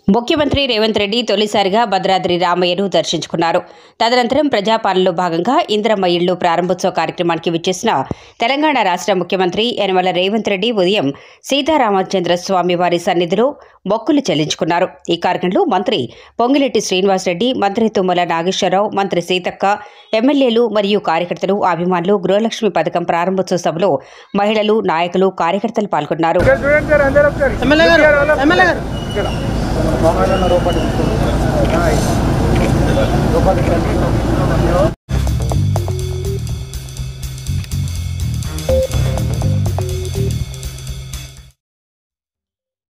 ముఖ్యమంత్రి రేవంత్ రెడ్డి తొలిసారిగా భద్రాద్రి రామయ్యను దర్శించుకున్నారు తదనంతరం ప్రజాపాలనలో భాగంగా ఇంద్రమ్మ ఇళ్లు ప్రారంభోత్సవ కార్యక్రమానికి విచ్చేసిన తెలంగాణ రాష్ట్ర ముఖ్యమంత్రి యనమల రేవంత్ రెడ్డి ఉదయం సీతారామచంద్ర స్వామి వారి సన్నిధిలో మొక్కులు చెల్లించుకున్నారు ఈ కార్యక్రమంలో మంత్రి పొంగిరెడ్డి శ్రీనివాసరెడ్డి మంత్రి తుమ్మల నాగేశ్వరరావు మంత్రి సీతక్క ఎమ్మెల్యేలు మరియు కార్యకర్తలు అభిమానులు గృహలక్ష్మి పథకం ప్రారంభోత్సవ సభలో మహిళలు నాయకులు కార్యకర్తలు పాల్గొన్నారు ఇక్కడ చూడండి సార్ అందరూ ఒకసారి ఎమ్మెల్యే గారు ఎమ్మెల్యే గారు ఇక్కడ రూపాయి